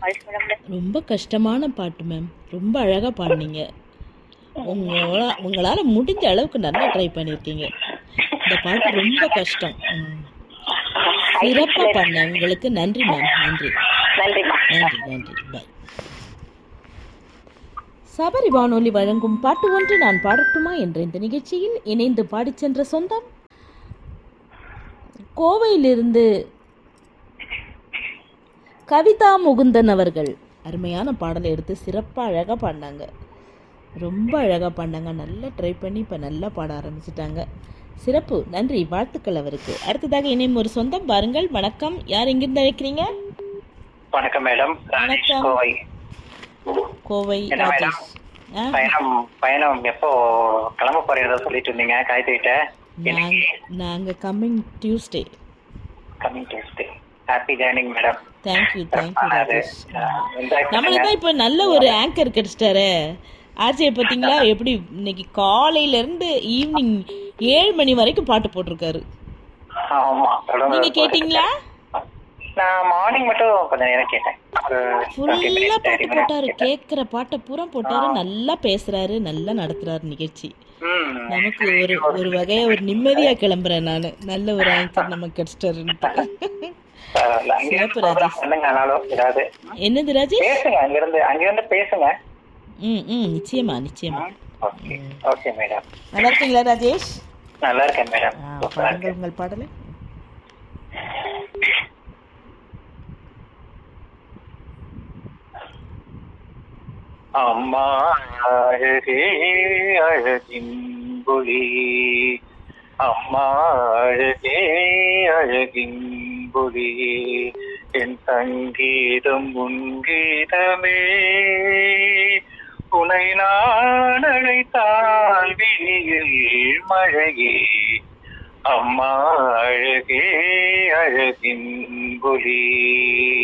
Voice madam ரொம்ப கஷ்டமான பாட்டு மேம் ரொம்ப அழகாக பாடினீங்க உங்களா உங்களால் முடிஞ்ச அளவுக்கு நல்லா ட்ரை பண்ணியிருக்கீங்க இந்த பாட்டு ரொம்ப கஷ்டம் ம். சிறப்பா பண்ண உங்களுக்கு நன்றி மேம் நன்றி நன்றிம்மா நன்றி நன்றி பாய் சபரி வானொலி வழங்கும் பாட்டு ஒன்று நான் பாடட்டுமா என்ற இந்த நிகழ்ச்சியில் இணைந்து பாடிச் சென்ற சொந்தம் கோவையிலிருந்து கவிதா முகுந்தன் அவர்கள் அருமையான பாடலை எடுத்து சிறப்பாக அழகாக பாடினாங்க ரொம்ப அழகாக பாடினாங்க நல்லா ட்ரை பண்ணி இப்போ நல்லா பாட ஆரம்பிச்சிட்டாங்க சிறப்பு நன்றி வாழ்த்துக்கள் அவருக்கு அடுத்ததாக இணையும் ஒரு சொந்தம் பாருங்கள் வணக்கம் யார் எங்கிருந்து அழைக்கிறீங்க வணக்கம் மேடம் வணக்கம். கோவை கோவை என்ன மேடம்? ராஜேஷ் ஆ பயணம் பயணம் எப்போ கிளம்ப போறீங்க சொல்லிட்டு இருந்தீங்க காய்த்திட்ட நாங்க நாங்கள் coming Tuesday coming taste happy journeying madam thank you thank you Rajesh நம்மளுக்கு நம்மளுக்கு தான் இப்போ நல்ல ஒரு ஆங்கர் கிடைச்சிட்டாரு ஆர்ஜே பார்த்தீங்களா எப்படி இன்னைக்கு காலையில இருந்து ஈவினிங் ஏழு மணி வரைக்கும் பாட்டு போட்டிருக்காரு ஆமா தொடர்ந்து நீங்க கேட்டிங்களா நான் மார்னிங் மட்டும் கொஞ்ச நேரம் கேட்டேன் ஒரு 20 ஃபுல்லா minutes, பாட்டு 30 minutes போட்டாரு கேட்டேன். கேட்குற பாட்டை பூரா போட்டாரு நல்லா பேசுறாரு நல்லா நடத்துறாரு நிகழ்ச்சி ம். நமக்கு ஒரு ஒரு வகையா ஒரு நிம்மதியா கிளம்புறேன் நான் நல்ல ஒரு ஆங்கர் நமக்கு கிடைச்சிட்டாருன்ட்டு பரவாயில்ல. அங்க இருந்து சிறப்பு ராஜேஷ். program பண்ணுங்க ஆனாலும் ஏதாவது என்னது ராஜேஷ் பேசுங்க அங்கிருந்து அங்கிருந்து பேசுங்க ம் ம் நிச்சயமா நிச்சயமா ஓகே ஓகே மேடம் நல்லா இருக்கீங்களா ராஜேஷ் நல்லா இருக்கேன் மேடம் ஆ, சூப்பரா இருக்கேன் பாருங்கள் உங்கள் பாடலை அம்மா அழகே அழகின் பொழி அம்மா அழகே அழகின் பொழி என் சங்கீதம் உன்கீதமே உனை நான் அழைத்தால் விழியில் மழையே அம்மா அழகே அழகின் பொழி